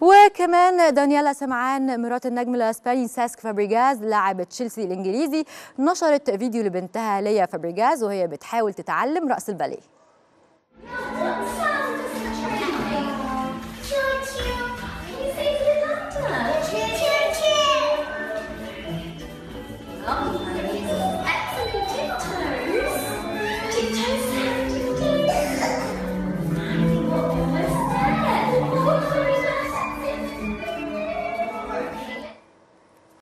وكمان دانييلا سمعان مرات النجم الاسباني ساسك فابريجاز لاعب تشيلسي الانجليزي نشرت فيديو لبنتها ليا فابريجاز وهي بتحاول تتعلم رقص الباليه